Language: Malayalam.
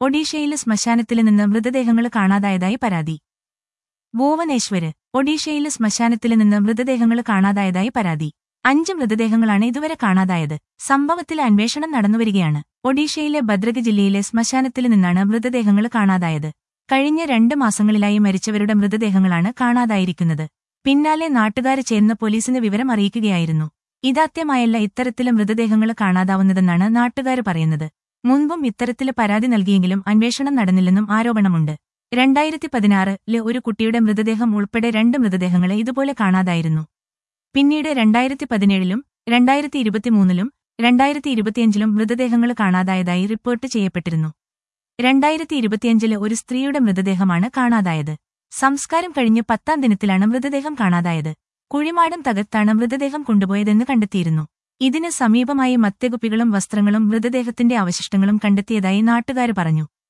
ഒഡീഷയിലെ ശ്മശാനത്തില് നിന്ന് മൃതദേഹങ്ങൾ കാണാതായതായി പരാതി ഭുവനേശ്വര് ഒഡീഷയിലെ ശ്മശാനത്തില് നിന്ന് മൃതദേഹങ്ങൾ കാണാതായതായി പരാതി അഞ്ച് മൃതദേഹങ്ങളാണ് ഇതുവരെ കാണാതായത് സംഭവത്തിൽ അന്വേഷണം നടന്നുവരികയാണ് ഒഡീഷയിലെ ഭദ്രക ജില്ലയിലെ ശ്മശാനത്തില് നിന്നാണ് മൃതദേഹങ്ങൾ കാണാതായത് കഴിഞ്ഞ രണ്ട് മാസങ്ങളിലായി മരിച്ചവരുടെ മൃതദേഹങ്ങളാണ് കാണാതായിരിക്കുന്നത് പിന്നാലെ നാട്ടുകാര് ചേർന്ന് പോലീസിന് വിവരം അറിയിക്കുകയായിരുന്നു ഇതാദ്യമായല്ല ഇത്തരത്തില് മൃതദേഹങ്ങൾ കാണാതാവുന്നതെന്നാണ് നാട്ടുകാര് പറയുന്നത് മുൻപും ഇത്തരത്തില് പരാതി നൽകിയെങ്കിലും അന്വേഷണം നടന്നില്ലെന്നും ആരോപണമുണ്ട് രണ്ടായിരത്തി പതിനാറില് ഒരു കുട്ടിയുടെ മൃതദേഹം ഉൾപ്പെടെ രണ്ട് മൃതദേഹങ്ങളെ ഇതുപോലെ കാണാതായിരുന്നു പിന്നീട് രണ്ടായിരത്തി പതിനേഴിലും രണ്ടായിരത്തി ഇരുപത്തിമൂന്നിലും രണ്ടായിരത്തി ഇരുപത്തിയഞ്ചിലും മൃതദേഹങ്ങൾ കാണാതായതായി റിപ്പോർട്ട് ചെയ്യപ്പെട്ടിരുന്നു രണ്ടായിരത്തി ഇരുപത്തിയഞ്ചില് ഒരു സ്ത്രീയുടെ മൃതദേഹമാണ് കാണാതായത് സംസ്കാരം കഴിഞ്ഞ് പത്താം ദിനത്തിലാണ് മൃതദേഹം കാണാതായത് കുഴിമാടം തകർത്താണ് മൃതദേഹം കൊണ്ടുപോയതെന്ന് കണ്ടെത്തിയിരുന്നു ഇതിന് സമീപമായി മദ്യകുപ്പികളും വസ്ത്രങ്ങളും മൃതദേഹത്തിന്റെ അവശിഷ്ടങ്ങളും കണ്ടെത്തിയതായി നാട്ടുകാര് പറഞ്ഞു